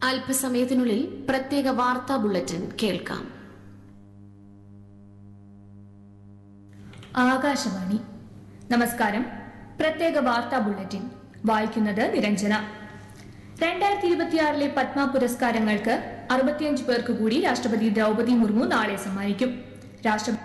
അല്പസമയത്തിനുള്ളിൽ പ്രത്യേക വാർത്താ ബുള്ളറ്റിൻ കേൾക്കാം ആകാശവാണി നമസ്കാരം പ്രത്യേക വാർത്താ ബുള്ളറ്റിൻ വായിക്കുന്നത് നിരഞ്ജന രണ്ടായിരത്തി ഇരുപത്തിയാറിലെ പത്മ പുരസ്കാരങ്ങൾക്ക് അറുപത്തിയഞ്ച് പേർക്ക് കൂടി രാഷ്ട്രപതി ദ്രൗപദി മുർമു നാളെ സമ്മാനിക്കും രാഷ്ട്രപതി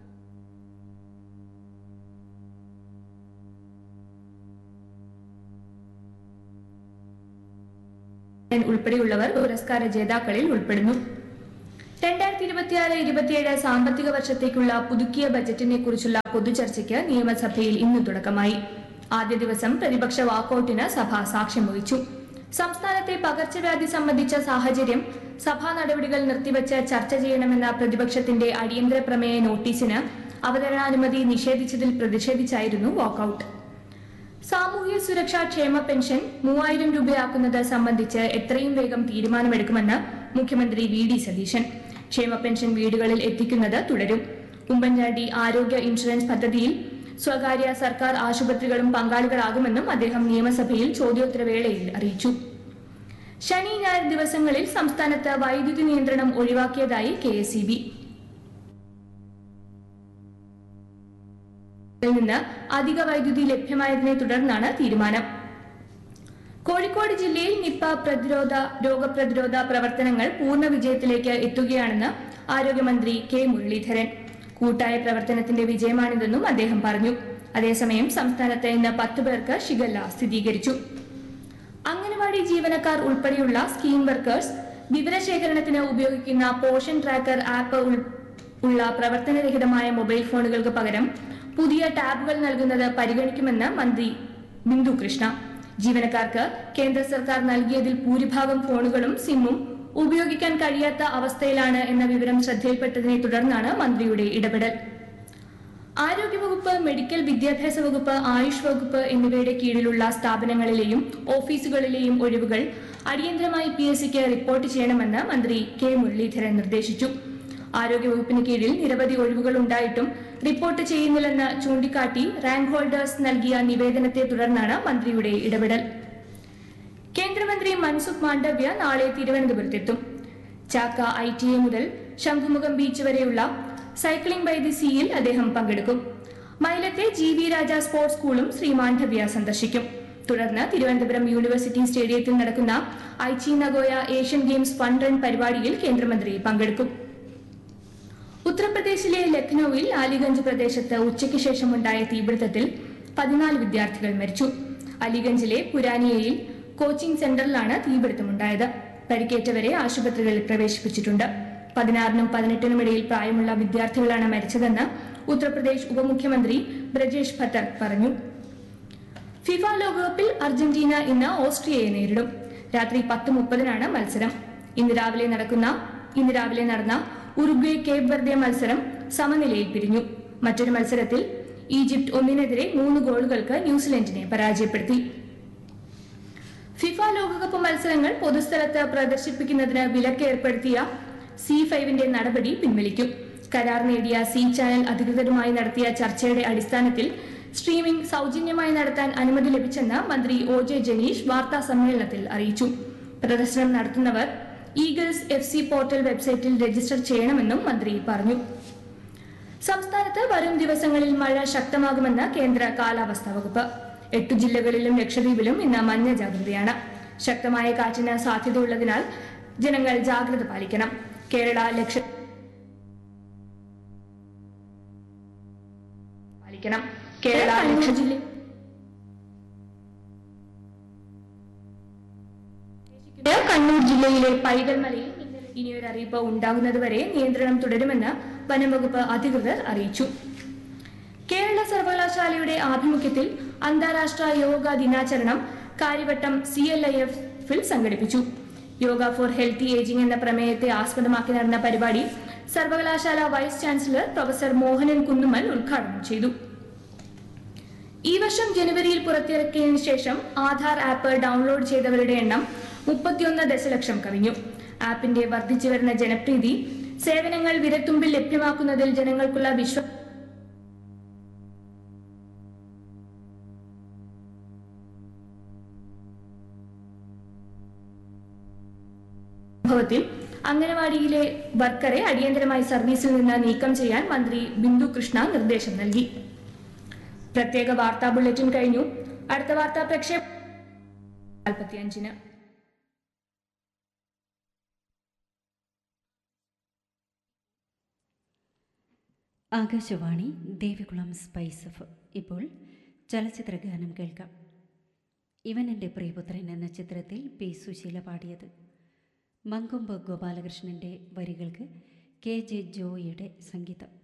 ഉൾപ്പെടെയുള്ളവർ പുരസ്കാര ജേതാക്കളിൽ ഉൾപ്പെടുന്നു രണ്ടായിരത്തി ഇരുപത്തിയാറ് ഇരുപത്തിയേഴ് സാമ്പത്തിക വർഷത്തേക്കുള്ള പുതുക്കിയ ബജറ്റിനെ കുറിച്ചുള്ള പൊതുചർച്ചയ്ക്ക് നിയമസഭയിൽ ഇന്ന് തുടക്കമായി ആദ്യ ദിവസം പ്രതിപക്ഷ വാക്കൌട്ടിന് സഭ സാക്ഷ്യം വഹിച്ചു സംസ്ഥാനത്തെ പകർച്ചവ്യാധി സംബന്ധിച്ച സാഹചര്യം സഭാ നടപടികൾ നിർത്തിവച്ച് ചർച്ച ചെയ്യണമെന്ന പ്രതിപക്ഷത്തിന്റെ അടിയന്തര പ്രമേയ നോട്ടീസിന് അവതരണാനുമതി നിഷേധിച്ചതിൽ പ്രതിഷേധിച്ചായിരുന്നു വാക്കൌട്ട് സാമൂഹ്യ സുരക്ഷാ ക്ഷേമ പെൻഷൻ മൂവായിരം രൂപയാക്കുന്നത് സംബന്ധിച്ച് എത്രയും വേഗം തീരുമാനമെടുക്കുമെന്ന് മുഖ്യമന്ത്രി വി ഡി സതീശൻ ക്ഷേമ പെൻഷൻ വീടുകളിൽ എത്തിക്കുന്നത് തുടരും ഉമ്മൻചാണ്ടി ആരോഗ്യ ഇൻഷുറൻസ് പദ്ധതിയിൽ സ്വകാര്യ സർക്കാർ ആശുപത്രികളും പങ്കാളികളാകുമെന്നും അദ്ദേഹം നിയമസഭയിൽ ചോദ്യോത്തരവേളയിൽ അറിയിച്ചു ശനി ഞായർ ദിവസങ്ങളിൽ സംസ്ഥാനത്ത് വൈദ്യുതി നിയന്ത്രണം ഒഴിവാക്കിയതായി കെ എസ് ഇ ബി ിൽ നിന്ന് അധിക വൈദ്യുതി ലഭ്യമായതിനെ തുടർന്നാണ് തീരുമാനം കോഴിക്കോട് ജില്ലയിൽ നിപ്പ പ്രതിരോധ രോഗപ്രതിരോധ പ്രവർത്തനങ്ങൾ പൂർണ്ണ വിജയത്തിലേക്ക് എത്തുകയാണെന്ന് ആരോഗ്യമന്ത്രി കെ മുരളീധരൻ കൂട്ടായ പ്രവർത്തനത്തിന്റെ വിജയമാണിതെന്നും അദ്ദേഹം പറഞ്ഞു അതേസമയം സംസ്ഥാനത്ത് ഇന്ന് പത്ത് പേർക്ക് ഷിഗല്ല സ്ഥിരീകരിച്ചു അംഗനവാടി ജീവനക്കാർ ഉൾപ്പെടെയുള്ള സ്കീം വർക്കേഴ്സ് വിവരശേഖരണത്തിന് ഉപയോഗിക്കുന്ന പോഷൻ ട്രാക്കർ ആപ്പ് ഉൾ- ഉള്ള പ്രവർത്തനരഹിതമായ മൊബൈൽ ഫോണുകൾക്ക് പകരം പുതിയ ടാബുകൾ നൽകുന്നത് പരിഗണിക്കുമെന്ന് മന്ത്രി ബിന്ദു കൃഷ്ണ ജീവനക്കാർക്ക് കേന്ദ്ര സർക്കാർ നൽകിയതിൽ ഭൂരിഭാഗം ഫോണുകളും സിമ്മും ഉപയോഗിക്കാൻ കഴിയാത്ത അവസ്ഥയിലാണ് എന്ന വിവരം ശ്രദ്ധയിൽപ്പെട്ടതിനെ തുടർന്നാണ് മന്ത്രിയുടെ ഇടപെടൽ ആരോഗ്യവകുപ്പ് മെഡിക്കൽ വിദ്യാഭ്യാസ വകുപ്പ് ആയുഷ് വകുപ്പ് എന്നിവയുടെ കീഴിലുള്ള സ്ഥാപനങ്ങളിലെയും ഓഫീസുകളിലെയും ഒഴിവുകൾ അടിയന്തരമായി പി എസ് സിക്ക് റിപ്പോർട്ട് ചെയ്യണമെന്ന് മന്ത്രി കെ മുരളീധരൻ നിർദ്ദേശിച്ചു ആരോഗ്യവകുപ്പിന് കീഴിൽ നിരവധി ഒഴിവുകൾ ഉണ്ടായിട്ടും റിപ്പോർട്ട് ചെയ്യുന്നില്ലെന്ന് ചൂണ്ടിക്കാട്ടി റാങ്ക് ഹോൾഡേഴ്സ് നൽകിയ നിവേദനത്തെ തുടർന്നാണ് മന്ത്രിയുടെ ഇടപെടൽ കേന്ദ്രമന്ത്രി മൻസുഖ് മാണ്ഡവ്യ നാളെ തിരുവനന്തപുരത്തെത്തും ചാക്ക ഐ ടി എ മുതൽ ശംഖുമുഖം ബീച്ച് വരെയുള്ള സൈക്ലിംഗ് ബൈ ദി സീയിൽ അദ്ദേഹം പങ്കെടുക്കും മൈലത്തെ ജി വി രാജ സ്പോർട്സ് സ്കൂളും ശ്രീ മാണ്ഡവ്യ സന്ദർശിക്കും തുടർന്ന് തിരുവനന്തപുരം യൂണിവേഴ്സിറ്റി സ്റ്റേഡിയത്തിൽ നടക്കുന്ന Aichi Nagoya Asian games fun run പരിപാടിയിൽ കേന്ദ്രമന്ത്രി പങ്കെടുക്കും ഉത്തർപ്രദേശിലെ ലക്നൌവിൽ അലിഗഞ്ച് പ്രദേശത്ത് ഉച്ചയ്ക്ക് ശേഷമുണ്ടായ തീപിടുത്തത്തിൽ പതിനാല് വിദ്യാർത്ഥികൾ മരിച്ചു അലിഗഞ്ചിലെ പുരാനിയയിൽ കോച്ചിംഗ് സെന്ററിലാണ് തീപിടുത്തമുണ്ടായത് പരിക്കേറ്റവരെ ആശുപത്രികളിൽ പ്രവേശിപ്പിച്ചിട്ടുണ്ട് പതിനാറിനും പതിനെട്ടിനും ഇടയിൽ പ്രായമുള്ള വിദ്യാർത്ഥികളാണ് മരിച്ചതെന്ന് ഉത്തർപ്രദേശ് ഉപമുഖ്യമന്ത്രി ബ്രജേഷ് ഭത്തർ പറഞ്ഞു ഫിഫ ലോകകപ്പിൽ അർജന്റീന ഇന്ന് ഓസ്ട്രിയയെ നേരിടും രാത്രി പത്ത് മുപ്പതിനാണ് മത്സരം ഇന്ന് രാവിലെ നടക്കുന്ന ഇന്ന് രാവിലെ നടന്ന ഉറുഗ്വേ കേപ്പ് വെർദെ മത്സരം സമനിലയിൽ പിരിഞ്ഞു മറ്റൊരു മത്സരത്തിൽ ഈജിപ്ത് ഒന്നിനെതിരെ മൂന്ന് ഗോളുകൾക്ക് ന്യൂസിലൻഡിനെ പരാജയപ്പെടുത്തി ഫിഫ ലോകകപ്പ് മത്സരങ്ങൾ പൊതുസ്ഥലത്ത് പ്രദർശിപ്പിക്കുന്നതിന് വിലക്ക് ഏർപ്പെടുത്തിയ സി ഫൈവിന്റെ നടപടി പിൻവലിക്കും കരാർ നേടിയ സി ചാനൽ അധികൃതരുമായി നടത്തിയ ചർച്ചയുടെ അടിസ്ഥാനത്തിൽ സ്ട്രീമിംഗ് സൗജന്യമായി നടത്താൻ അനുമതി ലഭിച്ചെന്ന് മന്ത്രി ഒ ജെ ജനീഷ് വാർത്താ സമ്മേളനത്തിൽ അറിയിച്ചു പ്രദർശനം നടത്തുന്നവർ ഈഗിൾസ് എഫ് സി പോർട്ടൽ വെബ്സൈറ്റിൽ രജിസ്റ്റർ ചെയ്യണമെന്നും മന്ത്രി പറഞ്ഞു സംസ്ഥാനത്ത് വരും ദിവസങ്ങളിൽ മഴ ശക്തമാകുമെന്ന് കേന്ദ്ര കാലാവസ്ഥാ വകുപ്പ് എട്ടു ജില്ലകളിലും ലക്ഷദ്വീപിലും ഇന്ന് മഞ്ഞ ജാഗ്രതയാണ് ശക്തമായ കാറ്റിന് സാധ്യതയുള്ളതിനാൽ ജനങ്ങൾ ജാഗ്രത പാലിക്കണം കേരള ലക്ഷ പാലിക്കണം കേരള ലക്ഷ ജില്ല കണ്ണൂർ ജില്ലയിലെ പൈതൽമലയിൽ ഇനിയൊരു അറിയിപ്പ് ഉണ്ടാകുന്നതുവരെ നിയന്ത്രണം തുടരുമെന്ന് വനംവകുപ്പ് അധികൃതർ അറിയിച്ചു കേരള സർവകലാശാലയുടെ ആഭിമുഖ്യത്തിൽ അന്താരാഷ്ട്ര യോഗ ദിനാചരണം കാര്യവട്ടം സി എൽ ഐ എഫിൽ സംഘടിപ്പിച്ചു യോഗ ഫോർ ഹെൽത്തി ഏജിംഗ് എന്ന പ്രമേയത്തെ ആസ്പദമാക്കി നടന്ന പരിപാടി സർവകലാശാല vice chancellor professor Mohanan Kunnummal ഉദ്ഘാടനം ചെയ്തു ഈ വർഷം ജനുവരിയിൽ പുറത്തിറക്കിയതിനു ശേഷം ആധാർ ആപ്പ് ഡൗൺലോഡ് ചെയ്തവരുടെ എണ്ണം മുപ്പത്തിയൊന്ന് ദശലക്ഷം കവിഞ്ഞു ആപ്പിന്റെ വർദ്ധിച്ചു വരുന്ന ജനപ്രീതി സേവനങ്ങൾ വിരത്തുമ്പിൽ ലഭ്യമാക്കുന്നതിൽ ജനങ്ങൾക്കുള്ള വിശ്വാസം സംഭവത്തിൽ അംഗനവാടിയിലെ വർക്കറെ അടിയന്തരമായി സർവീസിൽ നിന്ന് നീക്കം ചെയ്യാൻ മന്ത്രി ബിന്ദു കൃഷ്ണ നിർദ്ദേശം നൽകി പ്രത്യേക വാർത്താ ബുള്ളറ്റിൻ കഴിഞ്ഞു അടുത്ത വാർത്താ പ്രക്ഷേപ നാൽപ്പത്തിയഞ്ചിന് ആകാശവാണി ദേവികുളം സ്പൈസ് എഫ് ഇപ്പോൾ ചലച്ചിത്ര ഗാനം കേൾക്കാം ഇവൻ എൻ്റെ പ്രിയപുത്രൻ എന്ന ചിത്രത്തിൽ പി സുശീല പാടിയത് മങ്കൊമ്പ് ഗോപാലകൃഷ്ണൻ്റെ വരികൾക്ക് കെ ജെ ജോയിയുടെ സംഗീതം